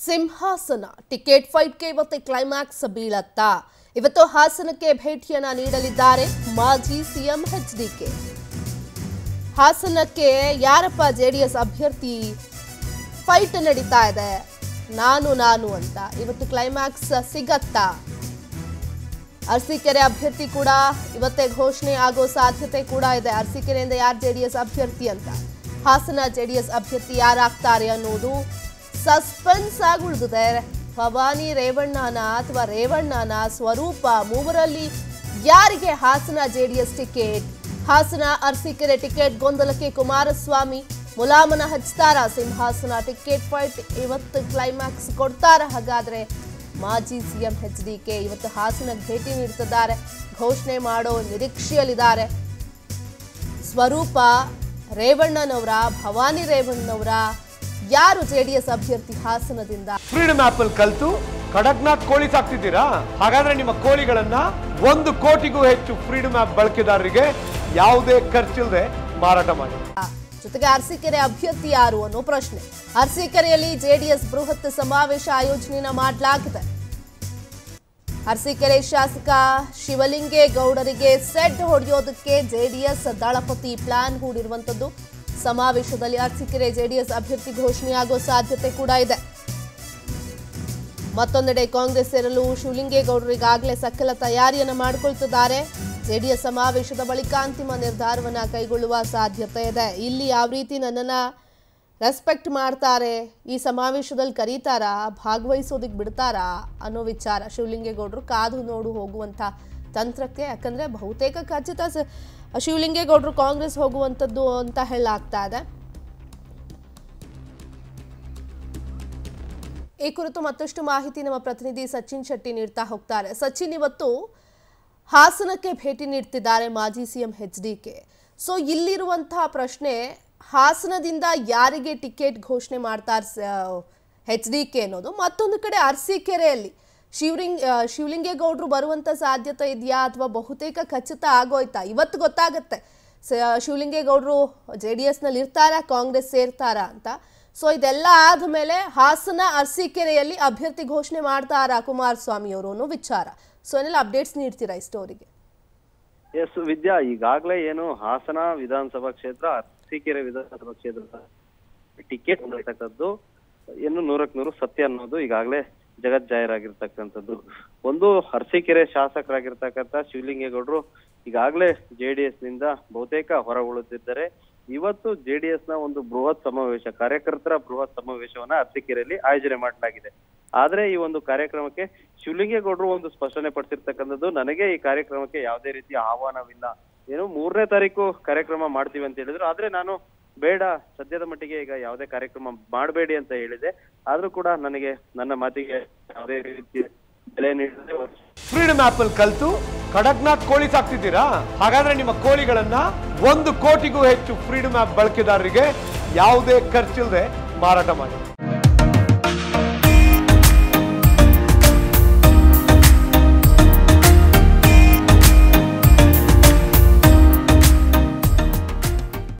ಸಿಂಹಾಸನ ಟಿಕೆಟ್ ಫೈಟ್ಗೆ ಇವತ್ತು ಕ್ಲೈಮ್ಯಾಕ್ಸ್ ಬೀಳತ್ತಾ ಇವತ್ತು ಹಾಸನಕ್ಕೆ ಭೇಟಿಯನ್ನ ನೀಡಲಿದ್ದಾರೆ ಮಾಜಿ ಸಿಎಂ ಎಚ್ಡಿಕೆ ಹಾಸನಕ್ಕೆ ಯಾರಪ್ಪ ಜೆಡಿಎಸ್ ಅಭ್ಯರ್ಥಿ ಫೈಟ್ ನಡೀತಾ ಇದೆ ನಾನು ನಾನು ಅಂತ ಇವತ್ತು ಕ್ಲೈಮ್ಯಾಕ್ಸ್ ಸಿಗತ್ತಾ ಅರಸೀಕೆರೆ ಅಭ್ಯರ್ಥಿ ಕೂಡ ಇವತ್ತೇ ಘೋಷಣೆ ಆಗೋ ಸಾಧ್ಯತೆ ಕೂಡ ಇದೆ ಅರಸೀಕೆರೆಯಿಂದ ಯಾರು ಜೆಡಿಎಸ್ ಅಭ್ಯರ್ಥಿ ಅಂತ ಹಾಸನ ಜೆಡಿಎಸ್ ಅಭ್ಯರ್ಥಿ ಯಾರಾಗ್ತಾರೆ ಅನ್ನೋದು ಸಸ್ಪೆನ್ಸ್ ಆಗಿ ಉಳಿದಿದೆ ಭವಾನಿ ರೇವಣ್ಣನ ಅಥವಾ ರೇವಣ್ಣನ ಸ್ವರೂಪ ಮೂವರಲ್ಲಿ ಯಾರಿಗೆ ಹಾಸನ ಜೆಡಿಎಸ್ ಟಿಕೆಟ್ ಹಾಸನ ಅರಸೀಕೆರೆ ಟಿಕೆಟ್ ಗೊಂದಲಕ್ಕೆ ಕುಮಾರಸ್ವಾಮಿ ಮುಲಾಮನ ಹಚ್ತಾರ ಸಿಂಹಾಸನ ಟಿಕೆಟ್ ಫೈಟ್ ಇವತ್ತು ಕ್ಲೈಮ್ಯಾಕ್ಸ್ ಕೊಡ್ತಾರ ಹಾಗಾದ್ರೆ ಮಾಜಿ ಸಿಎಂ ಎಚ್ ಡಿ ಕೆ ಇವತ್ತು ಹಾಸನಕ್ಕೆ ಭೇಟಿ ನೀಡ್ತಿದ್ದಾರೆ ಘೋಷಣೆ ಮಾಡೋ ನಿರೀಕ್ಷೆಯಲ್ಲಿದ್ದಾರೆ ಸ್ವರೂಪ ರೇವಣ್ಣನವರ ಭವಾನಿ ರೇವಣ್ಣನವರ ಯಾರು ಜೆಡಿಎಸ್ ಅಭ್ಯರ್ಥಿ ಹಾಸನದಿಂದ ಫ್ರೀಡಮ್ ಆಪ್ ಅಲ್ಲಿ ಕಲ್ತು ಕಡಕ್ನಾಥ್ ಕೋಳಿ ಸಾಕ್ತಿದ್ದೀರಾ ಹಾಗಾದ್ರೆ ನಿಮ್ಮ ಕೋಳಿಗಳನ್ನ ಒಂದು ಕೋಟಿಗೂ ಹೆಚ್ಚು ಫ್ರೀಡಮ್ ಆಪ್ ಬಳಕೆದಾರರಿಗೆ ಯಾವುದೇ ಖರ್ಚಿಲ್ಲದೆ ಮಾರಾಟ ಮಾಡಿ ಜೊತೆಗೆ ಅರಸೀಕೆರೆ ಅಭ್ಯರ್ಥಿ ಯಾರು ಅನ್ನೋ ಪ್ರಶ್ನೆ ಅರಸೀಕೆರೆಯಲ್ಲಿ ಜೆಡಿಎಸ್ ಬೃಹತ್ ಸಮಾವೇಶ ಆಯೋಜನೆಯನ್ನ ಮಾಡಲಾಗಿದೆ ಅರಸೀಕೆರೆ ಶಾಸಕ ಶಿವಲಿಂಗೇಗೌಡರಿಗೆ ಸೆಡ್ ಹೊಡೆಯೋದಕ್ಕೆ ಜೆಡಿಎಸ್ ದಳಪತಿ ಪ್ಲಾನ್ ಹೂಡಿರುವಂತದ್ದು ಸಮಾವೇಶದಲ್ಲಿ ಅರಸೀಕೆರೆ ಜೆಡಿಎಸ್ ಅಭ್ಯರ್ಥಿ ಘೋಷಣೆಯಾಗೋ ಸಾಧ್ಯತೆ ಕೂಡ ಇದೆ ಮತ್ತೊಂದೆಡೆ ಕಾಂಗ್ರೆಸ್ ಸೇರಲು ಶಿವಲಿಂಗೇಗೌಡರು ಈಗಾಗಲೇ ಸಕಲ ತಯಾರಿಯನ್ನ ಮಾಡಿಕೊಳ್ತಿದ್ದಾರೆ ಜೆಡಿಎಸ್ ಸಮಾವೇಶದ ಬಳಿಕ ಅಂತಿಮ ನಿರ್ಧಾರವನ್ನ ಕೈಗೊಳ್ಳುವ ಸಾಧ್ಯತೆ ಇದೆ ಇಲ್ಲಿ ಯಾವ ರೀತಿ ನನ್ನನ್ನ ರೆಸ್ಪೆಕ್ಟ್ ಮಾಡ್ತಾರೆ ಈ ಸಮಾವೇಶದಲ್ಲಿ ಕರೀತಾರಾ ಭಾಗವಹಿಸೋದಕ್ಕೆ ಬಿಡ್ತಾರಾ ಅನ್ನೋ ವಿಚಾರ ಶಿವಲಿಂಗೇಗೌಡರು ಕಾದು ನೋಡು ಹೋಗುವಂಥ ತಂತ್ರಕ್ಕೆ ಯಾಕಂದ್ರೆ ಬಹುತೇಕ ಖಚಿತ ಸ- ಶಿವಲಿಂಗೇಗೌಡರು ಕಾಂಗ್ರೆಸ್ ಹೋಗುವಂಥದ್ದು ಅಂತ ಹೇಳಲಾಗ್ತಾ ಇದೆ ಈ ಕುರಿತು ಮತ್ತಷ್ಟು ಮಾಹಿತಿ ನಮ್ಮ ಪ್ರತಿನಿಧಿ ಸಚಿನ್ ಶೆಟ್ಟಿ ನೀಡ್ತಾ ಹೋಗ್ತಾರೆ ಸಚಿನ್ ಇವತ್ತು ಹಾಸನಕ್ಕೆ ಭೇಟಿ ನೀಡ್ತಿದ್ದಾರೆ ಮಾಜಿ CM H D K so ಇಲ್ಲಿರುವಂತಹ ಪ್ರಶ್ನೆ ಹಾಸನದಿಂದ ಯಾರಿಗೆ ಟಿಕೆಟ್ ಘೋಷಣೆ ಮಾಡ್ತಾರೆ ಎಚ್ ಡಿ ಕೆ ಅನ್ನೋದು ಮತ್ತೊಂದು ಕಡೆ ಅರಸೀಕೆರೆಯಲ್ಲಿ ಶಿವಲಿಂಗ್ ಆ, ಶಿವಲಿಂಗೇಗೌಡರು ಬರುವಂತ ಸಾಧ್ಯತೆ ಇದೆಯಾ ಅಥವಾ ಬಹುತೇಕ ಖಚಿತ ಆಗೋಯ್ತಾ ಇವತ್ತು ಗೊತ್ತಾಗುತ್ತೆ ಸ- ಶಿವಲಿಂಗೇಗೌಡರು ಜೆ ಡಿ ಎಸ್ನಲ್ಲಿ ಇರ್ತಾರಾ ಕಾಂಗ್ರೆಸ್ ಸೇರ್ತಾರಾ ಅಂತ ಸೊ ಇದೆಲ್ಲ ಆದಮೇಲೆ ಹಾಸನ ಅರಸೀಕೆರೆಯಲ್ಲಿ ಅಭ್ಯರ್ಥಿ ಘೋಷಣೆ ಮಾಡ್ತಾರಾ ಕುಮಾರಸ್ವಾಮಿ ಅವರು ಅನ್ನೋ ವಿಚಾರ ಸೊ ಏನೆಲ್ಲ ಅಪ್ಡೇಟ್ಸ್ ನೀಡ್ತೀರಾ ಈ ಸ್ಟೋರಿಗೆ ಎಸ್ ವಿದ್ಯಾ ಈಗಾಗಲೇ ಏನು ಹಾಸನ ವಿಧಾನಸಭಾ ಕ್ಷೇತ್ರ ಅರಸೀಕೆರೆ ವಿಧಾನಸಭಾ ಕ್ಷೇತ್ರದ ಟಿಕೆಟ್ ಹೊಂದಿರತಕ್ಕದ್ದು ಏನು ನೂರಕ್ಕೆ ನೂರು ಸತ್ಯ ಅನ್ನೋದು ಈಗಾಗಲೇ ಜಗಜ್ಜಾಹೀರಾಗಿರ್ತಕ್ಕಂಥದ್ದು ಒಂದು ಅರಸೀಕೆರೆ ಶಾಸಕರಾಗಿರ್ತಕ್ಕಂಥ ಶಿವಲಿಂಗೇಗೌಡರು ಈಗಾಗಲೇ ಜೆಡಿಎಸ್ ನಿಂದ ಬಹುತೇಕ ಹೊರ ಉಳಿದಿದ್ದಾರೆ ಇವತ್ತು ಜೆಡಿಎಸ್ ನ ಒಂದು ಬೃಹತ್ ಸಮಾವೇಶ ಕಾರ್ಯಕರ್ತರ ಬೃಹತ್ ಸಮಾವೇಶವನ್ನ ಅರಸೀಕೆರೆಯಲ್ಲಿ ಆಯೋಜನೆ ಮಾಡಲಾಗಿದೆ ಆದ್ರೆ ಈ ಒಂದು ಕಾರ್ಯಕ್ರಮಕ್ಕೆ ಶಿವಲಿಂಗೇಗೌಡರು ಒಂದು ಸ್ಪಷ್ಟನೆ ಪಡಿಸಿರ್ತಕ್ಕಂಥದ್ದು ನನಗೆ ಈ ಕಾರ್ಯಕ್ರಮಕ್ಕೆ ಯಾವುದೇ ರೀತಿಯ ಆಹ್ವಾನವಿಲ್ಲ ಏನು ಮೂರನೇ ತಾರೀಕು ಕಾರ್ಯಕ್ರಮ ಮಾಡ್ತೀವಿ ಅಂತ ಹೇಳಿದ್ರು ಆದ್ರೆ ನಾನು ಬೇಡ ಸದ್ಯದ ಮಟ್ಟಿಗೆ ಈಗ ಯಾವುದೇ ಕಾರ್ಯಕ್ರಮ ಮಾಡಬೇಡಿ ಅಂತ ಹೇಳಿದೆ ಆದ್ರೂ ಕೂಡ ನನಗೆ ನನ್ನ ಮಾತಿಗೆ ಯಾವುದೇ ರೀತಿಯ ಬೆಲೆ ನೀಡದೆ ಫ್ರೀಡಮ್ ಆಪ್ ಅಲ್ಲಿ ಕಲ್ತು ಕಡಕ್ನಾಥ್ ಕೋಳಿ ಸಾಕ್ತಿದ್ದೀರಾ ಹಾಗಾದ್ರೆ ನಿಮ್ಮ ಕೋಳಿಗಳನ್ನ ಒಂದು ಕೋಟಿಗೂ ಹೆಚ್ಚು ಫ್ರೀಡಮ್ ಆಪ್ ಬಳಕೆದಾರರಿಗೆ ಯಾವುದೇ ಖರ್ಚಿಲ್ಲದೆ ಮಾರಾಟ ಮಾಡಿ